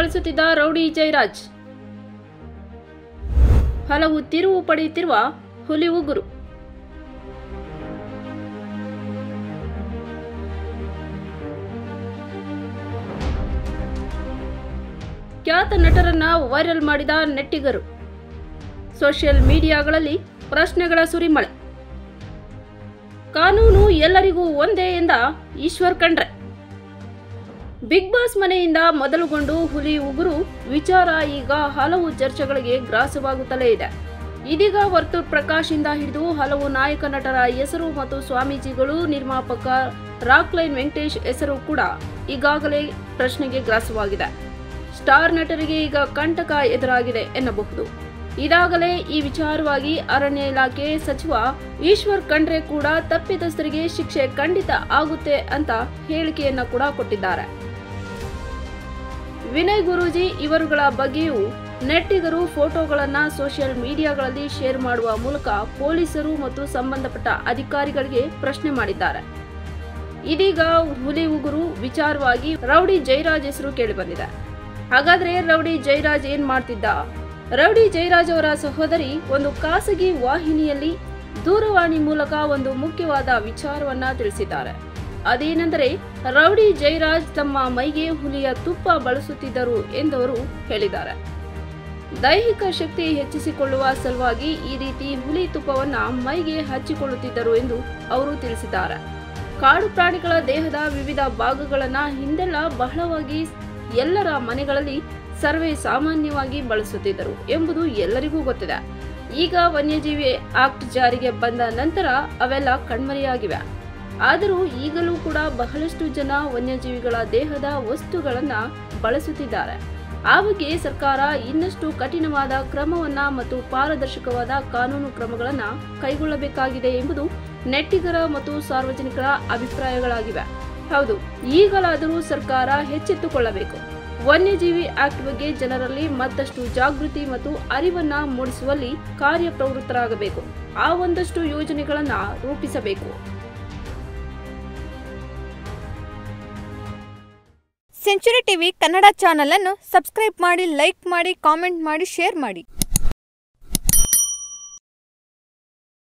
ಬಳಸುತ್ತಿದ್ದ ರೌಡಿ ಜಯರಾಜ್ ಹಲವು ತಿರುವು ಪಡೆಯುತ್ತಿರುವ ಹುಲಿ ಉಗುರು ಖ್ಯಾತ ನಟರನ್ನ ವೈರಲ್ ಮಾಡಿದ ನೆಟ್ಟಿಗರು ಸೋಷಿಯಲ್ ಮೀಡಿಯಾಗಳಲ್ಲಿ ಪ್ರಶ್ನೆಗಳ ಸುರಿಮಳೆ ಕಾನೂನು ಎಲ್ಲರಿಗೂ ಒಂದೇ ಎಂದ ಈಶ್ವರ್ ಖಂಡ್ರೆ ಬಿಗ್ ಬಾಸ್ ಮನೆಯಿಂದ ಮೊದಲುಗೊಂಡು ಹುಲಿ ಉಗುರು ವಿಚಾರ ಈಗ ಹಲವು ಚರ್ಚೆಗಳಿಗೆ ಗ್ರಾಸವಾಗುತ್ತಲೇ ಇದೆ ಇದೀಗ ವರ್ತೂರ್ ಪ್ರಕಾಶ್ ಇಂದ ಹಿಡಿದು ಹಲವು ನಾಯಕ ನಟರ ಹೆಸರು ಮತ್ತು ಸ್ವಾಮೀಜಿಗಳು ನಿರ್ಮಾಪಕ ರಾಕ್ಲೈನ್ ವೆಂಕಟೇಶ್ ಹೆಸರು ಕೂಡ ಈಗಾಗಲೇ ಪ್ರಶ್ನೆಗೆ ಗ್ರಾಸವಾಗಿದೆ ಸ್ಟಾರ್ ನಟರಿಗೆ ಈಗ ಕಂಟಕ ಎದುರಾಗಿದೆ ಎನ್ನಬಹುದು ಇದಾಗಲೇ ಈ ವಿಚಾರವಾಗಿ ಅರಣ್ಯ ಇಲಾಖೆ ಸಚಿವ ಈಶ್ವರ್ ಖಂಡ್ರೆ ಕೂಡ ತಪ್ಪಿತಸ್ಥರಿಗೆ ಶಿಕ್ಷೆ ಖಂಡಿತ ಆಗುತ್ತೆ ಅಂತ ಹೇಳಿಕೆಯನ್ನ ಕೂಡ ಕೊಟ್ಟಿದ್ದಾರೆ ವಿನಯ್ ಗುರೂಜಿ ಇವರುಗಳ ಬಗ್ಗೆಯೂ ನೆಟ್ಟಿಗರು ಫೋಟೋಗಳನ್ನ ಸೋಷಿಯಲ್ ಮೀಡಿಯಾಗಳಲ್ಲಿ ಶೇರ್ ಮಾಡುವ ಮೂಲಕ ಪೊಲೀಸರು ಮತ್ತು ಸಂಬಂಧಪಟ್ಟ ಅಧಿಕಾರಿಗಳಿಗೆ ಪ್ರಶ್ನೆ ಮಾಡಿದ್ದಾರೆ ಇದೀಗ ಹುಲಿ ಉಗುರು ವಿಚಾರವಾಗಿ ರೌಡಿ ಜಯರಾಜ್ ಹೆಸರು ಕೇಳಿಬಂದಿದೆ ಹಾಗಾದ್ರೆ ರೌಡಿ ಜಯರಾಜ್ ಏನ್ ಮಾಡ್ತಿದ್ದ ರೌಡಿ ಜಯರಾಜ್ ಅವರ ಸಹೋದರಿ ಒಂದು ಖಾಸಗಿ ವಾಹಿನಿಯಲ್ಲಿ ದೂರವಾಣಿ ಮೂಲಕ ಒಂದು ಮುಖ್ಯವಾದ ವಿಚಾರವನ್ನ ತಿಳಿಸಿದ್ದಾರೆ ಅದೇನೆಂದರೆ ರೌಡಿ ಜಯರಾಜ್ ತಮ್ಮ ಮೈಗೆ ಹುಲಿಯ ತುಪ್ಪ ಬಳಸುತ್ತಿದ್ದರು ಎಂದವರು ಹೇಳಿದ್ದಾರೆ ದೈಹಿಕ ಶಕ್ತಿ ಹೆಚ್ಚಿಸಿಕೊಳ್ಳುವ ಸಲುವಾಗಿ ಈ ರೀತಿ ಹುಲಿ ತುಪ್ಪವನ್ನ ಮೈಗೆ ಹಚ್ಚಿಕೊಳ್ಳುತ್ತಿದ್ದರು ಎಂದು ಅವರು ತಿಳಿಸಿದ್ದಾರೆ ಕಾಡು ಪ್ರಾಣಿಗಳ ದೇಹದ ವಿವಿಧ ಭಾಗಗಳನ್ನ ಹಿಂದೆಲ್ಲ ಬಹಳವಾಗಿ ಎಲ್ಲರ ಮನೆಗಳಲ್ಲಿ ಸರ್ವೇ ಸಾಮಾನ್ಯವಾಗಿ ಬಳಸುತ್ತಿದ್ದರು ಎಂಬುದು ಎಲ್ಲರಿಗೂ ಗೊತ್ತಿದೆ ಈಗ ವನ್ಯಜೀವಿ ಆಕ್ಟ್ ಜಾರಿಗೆ ಬಂದ ನಂತರ ಅವೆಲ್ಲ ಕಣ್ಮರೆಯಾಗಿವೆ ಆದರೂ ಈಗಲೂ ಕೂಡ ಬಹಳಷ್ಟು ಜನ ವನ್ಯಜೀವಿಗಳ ದೇಹದ ವಸ್ತುಗಳನ್ನ ಬಳಸುತ್ತಿದ್ದಾರೆ ಆ ಬಗ್ಗೆ ಸರ್ಕಾರ ಇನ್ನಷ್ಟು ಕಠಿಣವಾದ ಕ್ರಮವನ್ನ ಮತ್ತು ಪಾರದರ್ಶಕವಾದ ಕಾನೂನು ಕ್ರಮಗಳನ್ನ ಕೈಗೊಳ್ಳಬೇಕಾಗಿದೆ ಎಂಬುದು ನೆಟ್ಟಿಗರ ಮತ್ತು ಸಾರ್ವಜನಿಕರ ಅಭಿಪ್ರಾಯಗಳಾಗಿವೆ ಹೌದು ಈಗಲಾದರೂ ಸರ್ಕಾರ ಎಚ್ಚೆತ್ತುಕೊಳ್ಳಬೇಕು ವನ್ಯಜೀವಿ ಆಕ್ಟ್ ಬಗ್ಗೆ ಜನರಲ್ಲಿ ಮತ್ತಷ್ಟು ಜಾಗೃತಿ ಮತ್ತು ಅರಿವನ್ನ ಮೂಡಿಸುವಲ್ಲಿ ಕಾರ್ಯಪ್ರವೃತ್ತರಾಗಬೇಕು ಆ ಒಂದಷ್ಟು ಯೋಜನೆಗಳನ್ನ ರೂಪಿಸಬೇಕು ಸೆಂಚುರಿ ಟಿವಿ ಕನ್ನಡ ಚಾನಲ್ ಅನ್ನು ಸಬ್ಸ್ಕ್ರೈಬ್ ಮಾಡಿ ಲೈಕ್ ಮಾಡಿ ಕಾಮೆಂಟ್ ಮಾಡಿ ಶೇರ್ ಮಾಡಿ